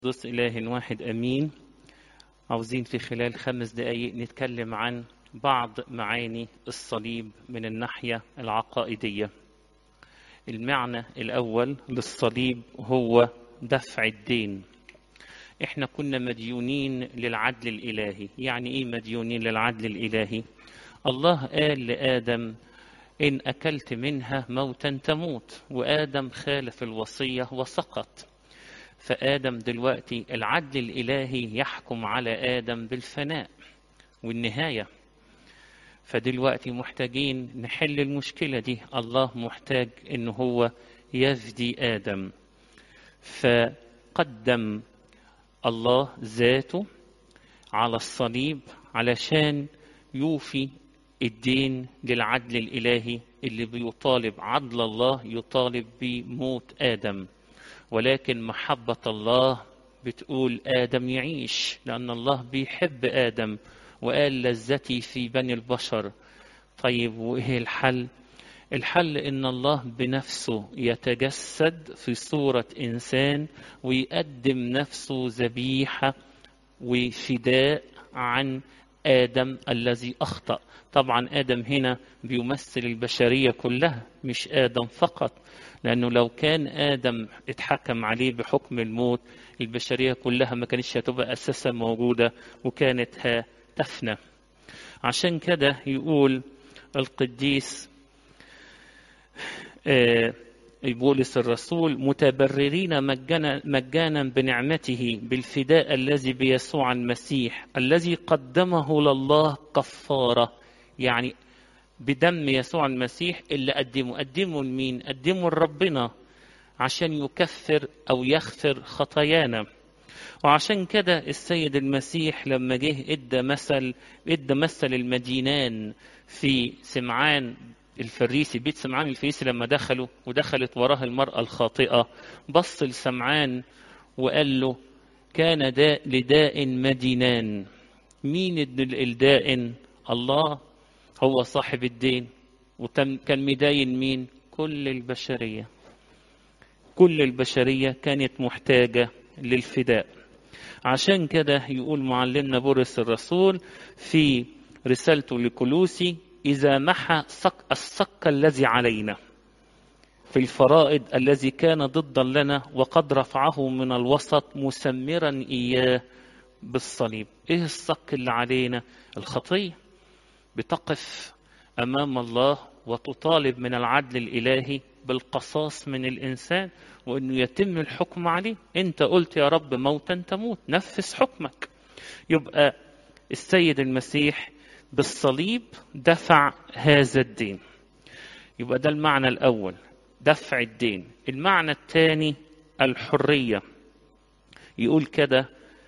قدس إله واحد أمين عاوزين في خلال خمس دقايق نتكلم عن بعض معاني الصليب من الناحية العقائدية المعنى الأول للصليب هو دفع الدين احنا كنا مديونين للعدل الإلهي يعني ايه مديونين للعدل الإلهي الله قال لآدم إن أكلت منها موتا تموت وآدم خالف الوصية وسقط فآدم دلوقتي العدل الإلهي يحكم على آدم بالفناء والنهاية فدلوقتي محتاجين نحل المشكلة دي الله محتاج إن هو يفدي آدم فقدم الله ذاته على الصليب علشان يوفي الدين للعدل الإلهي اللي بيطالب عدل الله يطالب بموت آدم ولكن محبة الله بتقول آدم يعيش لأن الله بيحب آدم وقال لذتي في بني البشر طيب وإيه الحل؟ الحل إن الله بنفسه يتجسد في صورة إنسان ويقدم نفسه ذبيحة وفداء عن آدم الذي أخطأ طبعا آدم هنا بيمثل البشرية كلها مش آدم فقط لأنه لو كان آدم اتحكم عليه بحكم الموت البشرية كلها ما كانتش هتبقى أساسا موجودة وكانت هتفنى عشان كده يقول القديس بولس الرسول متبررين مجانا, مجانا بنعمته بالفداء الذي بيسوع المسيح الذي قدمه لله كفارة يعني بدم يسوع المسيح اللي قدمه قدمه لمين قدمه لربنا عشان يكفر أو يغفر خطايانا وعشان كده السيد المسيح لما جه ادى مثل ادى مثل المدينان في سمعان الفريسي بيت سمعان الفريسي لما دخلوا ودخلت وراه المرأة الخاطئة بص لسمعان وقال له كان داء لداء مدينان مين الدائن الله هو صاحب الدين وكان مداين مين كل البشرية كل البشرية كانت محتاجة للفداء عشان كده يقول معلمنا بولس الرسول في رسالته لكلوسي إذا محى صك الصك الذي علينا في الفرائض الذي كان ضدا لنا وقد رفعه من الوسط مسمرا إياه بالصليب إيه الصك اللي علينا الخطية بتقف أمام الله وتطالب من العدل الإلهي بالقصاص من الإنسان وأنه يتم الحكم عليه أنت قلت يا رب موتا تموت نفذ حكمك يبقى السيد المسيح بالصليب دفع هذا الدين يبقى ده المعنى الأول دفع الدين المعنى الثاني الحرية يقول كده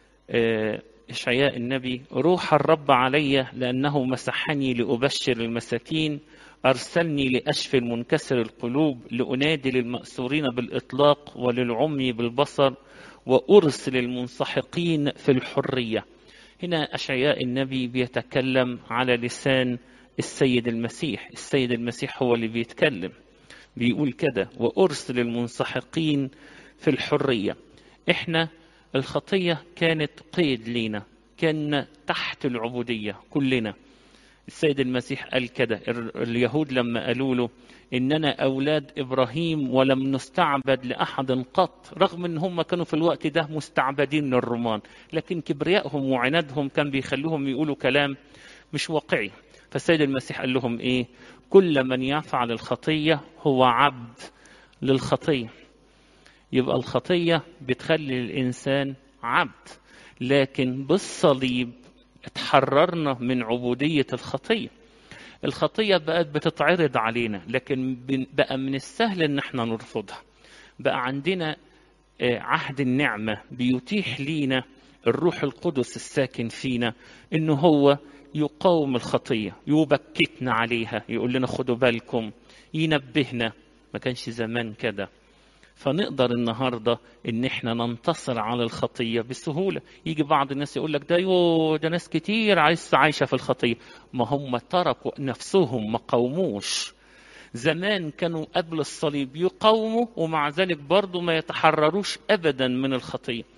إشعياء النبي روح الرب علي لأنه مسحني لأبشر المساكين أرسلني لأشفي المنكسر القلوب لأنادي للمأسورين بالإطلاق وللعمي بالبصر وأرسل المنسحقين في الحرية هنا أشعياء النبي بيتكلم على لسان السيد المسيح السيد المسيح هو اللي بيتكلم بيقول كده وأرسل المنسحقين في الحرية إحنا الخطية كانت قيد لينا كان تحت العبودية كلنا السيد المسيح قال كده اليهود لما قالوا له إننا أولاد إبراهيم ولم نستعبد لأحد قط رغم إن هم كانوا في الوقت ده مستعبدين للرومان لكن كبريائهم وعنادهم كان بيخلوهم يقولوا كلام مش واقعي فالسيد المسيح قال لهم إيه كل من يفعل الخطية هو عبد للخطية يبقى الخطية بتخلي الإنسان عبد لكن بالصليب اتحررنا من عبودية الخطية الخطية بقت بتتعرض علينا لكن بقى من السهل ان احنا نرفضها بقى عندنا عهد النعمة بيتيح لينا الروح القدس الساكن فينا انه هو يقاوم الخطية يبكتنا عليها يقول لنا خدوا بالكم ينبهنا ما كانش زمان كده فنقدر النهارده ان احنا ننتصر على الخطيه بسهوله يجي بعض الناس يقول لك ده يو ده ناس كتير لسه عايشه في الخطيه ما هم تركوا نفسهم ما قاوموش زمان كانوا قبل الصليب يقاوموا ومع ذلك برضه ما يتحرروش ابدا من الخطيه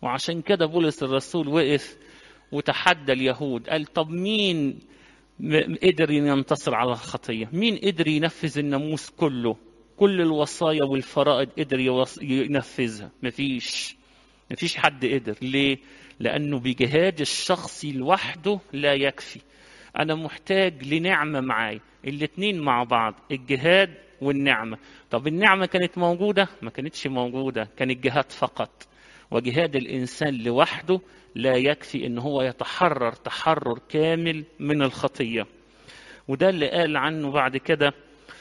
وعشان كده بولس الرسول وقف وتحدى اليهود قال طب مين قدر ينتصر على الخطية مين قدر ينفذ الناموس كله كل الوصايا والفرائض قدر ينفذها مفيش مفيش حد قدر ليه لأنه بجهاد الشخصي لوحده لا يكفي أنا محتاج لنعمة معاي الاتنين مع بعض الجهاد والنعمة طب النعمة كانت موجودة ما كانتش موجودة كان الجهاد فقط وجهاد الإنسان لوحده لا يكفي ان هو يتحرر تحرر كامل من الخطيه وده اللي قال عنه بعد كده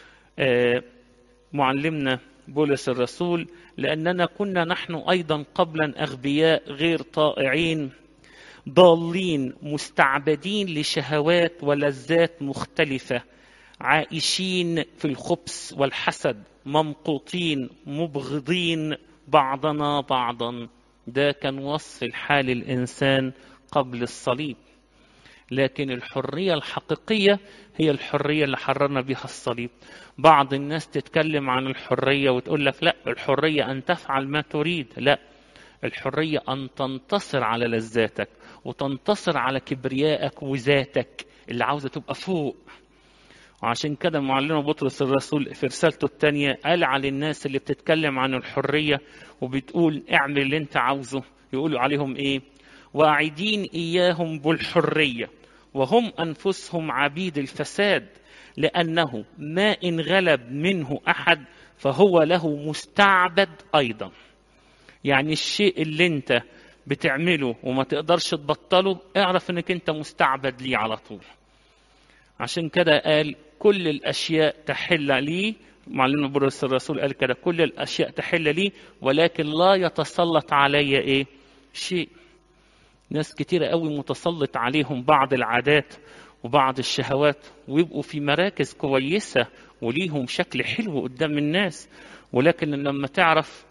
معلمنا بولس الرسول لاننا كنا نحن ايضا قبلا اغبياء غير طائعين ضالين مستعبدين لشهوات ولذات مختلفه عائشين في الخبث والحسد ممقوتين مبغضين بعضنا بعضا ده كان وصف الحال الإنسان قبل الصليب لكن الحرية الحقيقية هي الحرية اللي حررنا بها الصليب بعض الناس تتكلم عن الحرية وتقول لك لا الحرية أن تفعل ما تريد لا الحرية أن تنتصر على لذاتك وتنتصر على كبريائك وذاتك اللي عاوزة تبقى فوق وعشان كده معلمنا بطرس الرسول في رسالته الثانية قال على الناس اللي بتتكلم عن الحرية وبتقول اعمل اللي انت عاوزه يقولوا عليهم ايه واعدين اياهم بالحرية وهم انفسهم عبيد الفساد لانه ما ان غلب منه احد فهو له مستعبد ايضا يعني الشيء اللي انت بتعمله وما تقدرش تبطله اعرف انك انت مستعبد ليه على طول عشان كده قال كل الاشياء تحل لي معلمنا بولس الرسول قال كده كل الاشياء تحل لي ولكن لا يتسلط علي ايه شيء ناس كتيرة قوي متسلط عليهم بعض العادات وبعض الشهوات ويبقوا في مراكز كويسة وليهم شكل حلو قدام الناس ولكن لما تعرف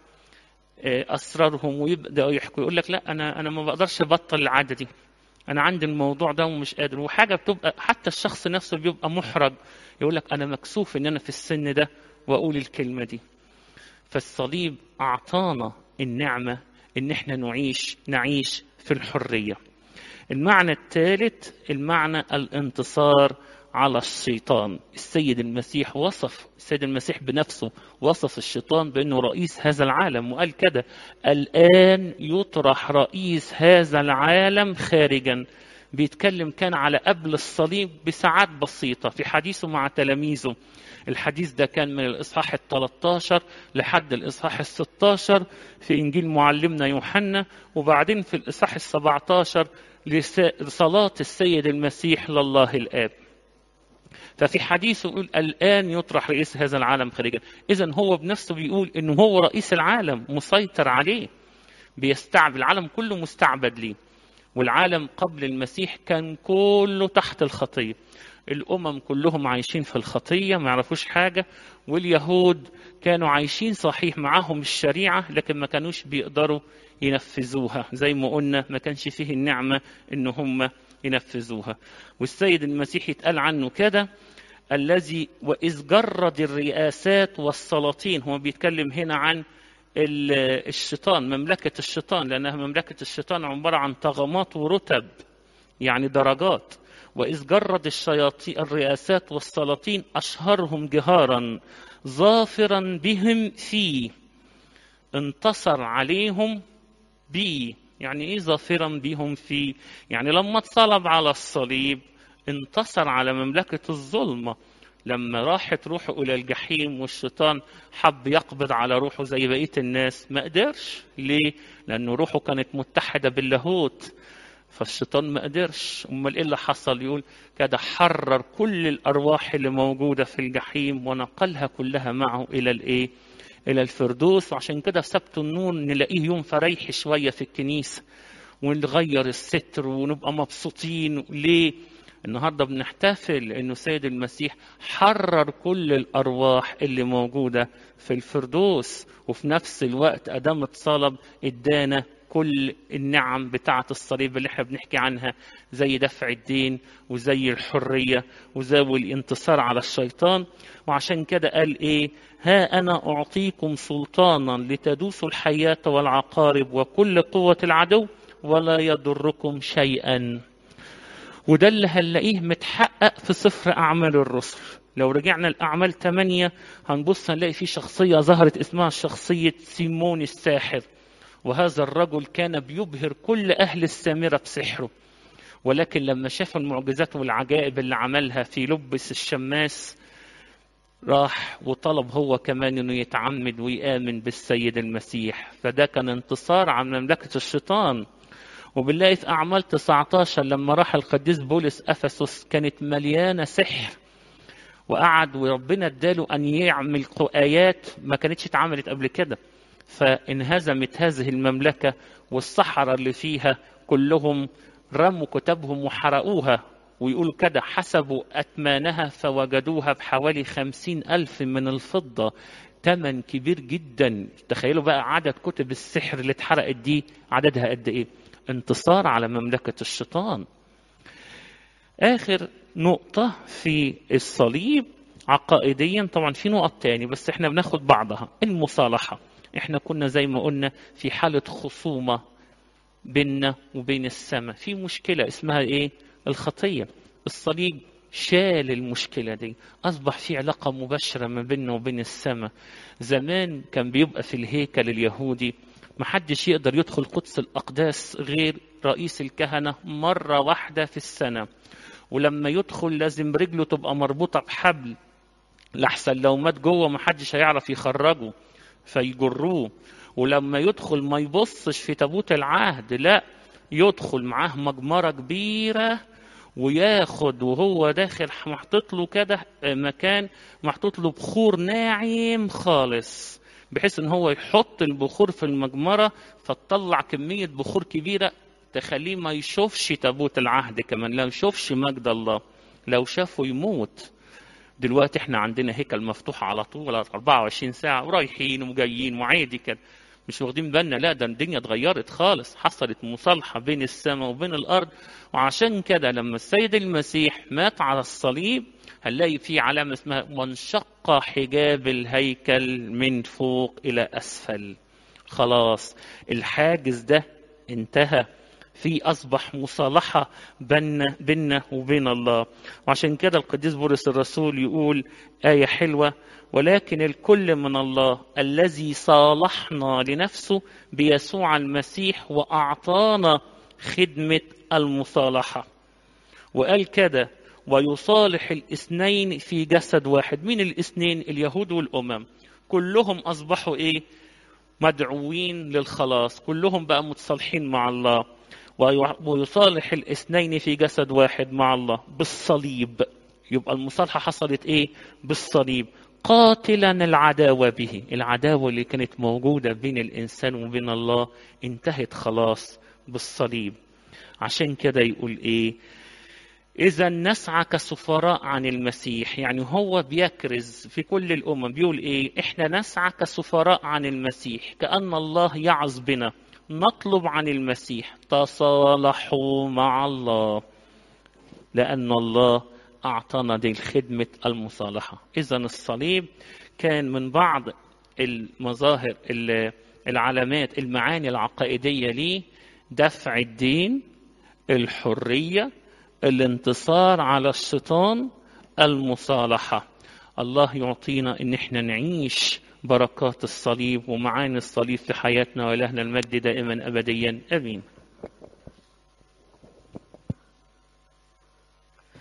أسرارهم ويبدأوا يحكوا يقول لك لا أنا أنا ما بقدرش أبطل العادة دي أنا عندي الموضوع ده ومش قادر وحاجة بتبقى حتى الشخص نفسه بيبقى محرج يقول لك أنا مكسوف إن أنا في السن ده وأقول الكلمة دي فالصليب أعطانا النعمة إن إحنا نعيش نعيش في الحرية المعنى الثالث المعنى الانتصار على الشيطان السيد المسيح وصف السيد المسيح بنفسه وصف الشيطان بأنه رئيس هذا العالم وقال كده الآن يطرح رئيس هذا العالم خارجا بيتكلم كان على قبل الصليب بساعات بسيطة في حديثه مع تلاميذه الحديث ده كان من الإصحاح ال 13 لحد الإصحاح ال 16 في إنجيل معلمنا يوحنا وبعدين في الإصحاح ال 17 لصلاة السيد المسيح لله الآب ففي حديثه يقول الآن يطرح رئيس هذا العالم خارجا إذا هو بنفسه بيقول إنه هو رئيس العالم مسيطر عليه بيستعبد العالم كله مستعبد ليه والعالم قبل المسيح كان كله تحت الخطية الأمم كلهم عايشين في الخطية ما يعرفوش حاجة واليهود كانوا عايشين صحيح معاهم الشريعة لكن ما كانوش بيقدروا ينفذوها زي ما قلنا ما كانش فيه النعمة إن هم ينفذوها والسيد المسيح يتقال عنه كده الذي وإذ جرد الرئاسات والسلاطين هو بيتكلم هنا عن الشيطان مملكة الشيطان لأنها مملكة الشيطان عبارة عن طغمات ورتب يعني درجات وإذ جرد الشياطين الرئاسات والسلاطين أشهرهم جهارا ظافرا بهم فيه انتصر عليهم بيه يعني ايه ظافرا بهم فيه يعني لما اتصلب على الصليب انتصر على مملكة الظلمة لما راحت روحه إلى الجحيم والشيطان حب يقبض على روحه زي بقية الناس ما قدرش ليه؟ لأنه روحه كانت متحدة باللاهوت فالشيطان ما قدرش امال ايه اللي حصل يقول كده حرر كل الارواح اللي موجوده في الجحيم ونقلها كلها معه الى الايه الى الفردوس وعشان كده في سبت النور نلاقيه يوم فريح شويه في الكنيسه ونغير الستر ونبقى مبسوطين ليه النهارده بنحتفل انه سيد المسيح حرر كل الارواح اللي موجوده في الفردوس وفي نفس الوقت ادام اتصلب ادانا كل النعم بتاعة الصليب اللي احنا بنحكي عنها زي دفع الدين وزي الحرية وزي الانتصار على الشيطان وعشان كده قال ايه ها انا اعطيكم سلطانا لتدوسوا الحياة والعقارب وكل قوة العدو ولا يضركم شيئا وده اللي هنلاقيه متحقق في سفر أعمال الرسل لو رجعنا الأعمال 8 هنبص هنلاقي في شخصية ظهرت اسمها شخصية سيمون الساحر وهذا الرجل كان بيبهر كل أهل السامرة بسحره ولكن لما شاف المعجزات والعجائب اللي عملها في لبس الشماس راح وطلب هو كمان انه يتعمد ويامن بالسيد المسيح فده كان انتصار عن مملكه الشيطان وبنلاقي في اعمال 19 لما راح القديس بولس افسس كانت مليانه سحر وقعد وربنا اداله ان يعمل ايات ما كانتش اتعملت قبل كده فانهزمت هذه المملكه والسحره اللي فيها كلهم رموا كتبهم وحرقوها ويقولوا كده حسبوا أتمانها فوجدوها بحوالي خمسين ألف من الفضة تمن كبير جدا تخيلوا بقى عدد كتب السحر اللي اتحرقت دي عددها قد ايه انتصار على مملكة الشيطان آخر نقطة في الصليب عقائديا طبعا في نقط تاني بس احنا بناخد بعضها المصالحة احنا كنا زي ما قلنا في حالة خصومة بيننا وبين السماء في مشكلة اسمها ايه الخطية الصليب شال المشكلة دي أصبح في علاقة مباشرة ما بيننا وبين السماء زمان كان بيبقى في الهيكل اليهودي محدش يقدر يدخل قدس الأقداس غير رئيس الكهنة مرة واحدة في السنة ولما يدخل لازم رجله تبقى مربوطة بحبل لحسن لو مات جوه محدش هيعرف يخرجه فيجروه ولما يدخل ما يبصش في تابوت العهد لا يدخل معاه مجمرة كبيرة وياخد وهو داخل محطوط له كده مكان محطوط له بخور ناعم خالص بحيث ان هو يحط البخور في المجمرة فتطلع كمية بخور كبيرة تخليه ما يشوفش تابوت العهد كمان لا يشوفش مجد الله لو شافه يموت دلوقتي احنا عندنا هيكل مفتوح على طول 24 ساعة ورايحين وجايين وعادي كده مش واخدين بالنا لا ده الدنيا اتغيرت خالص حصلت مصالحة بين السماء وبين الأرض وعشان كده لما السيد المسيح مات على الصليب هنلاقي في علامة اسمها وانشق حجاب الهيكل من فوق إلى أسفل خلاص الحاجز ده انتهى في أصبح مصالحة بيننا بيننا وبين الله وعشان كده القديس بولس الرسول يقول آية حلوة ولكن الكل من الله الذي صالحنا لنفسه بيسوع المسيح وأعطانا خدمة المصالحة وقال كده ويصالح الاثنين في جسد واحد مين الاثنين اليهود والأمم كلهم أصبحوا إيه مدعوين للخلاص كلهم بقى متصالحين مع الله ويصالح الاثنين في جسد واحد مع الله بالصليب يبقى المصالحة حصلت ايه بالصليب قاتلا العداوة به العداوة اللي كانت موجودة بين الإنسان وبين الله انتهت خلاص بالصليب عشان كده يقول ايه إذا نسعى كسفراء عن المسيح يعني هو بيكرز في كل الأمم بيقول إيه إحنا نسعى كسفراء عن المسيح كأن الله يعظ بنا نطلب عن المسيح تصالحوا مع الله لأن الله أعطانا دي خدمة المصالحة إذا الصليب كان من بعض المظاهر العلامات المعاني العقائدية ليه دفع الدين الحرية الانتصار على الشيطان المصالحة الله يعطينا ان احنا نعيش بركات الصليب ومعاني الصليب في حياتنا ولهنا المجد دائما ابديا امين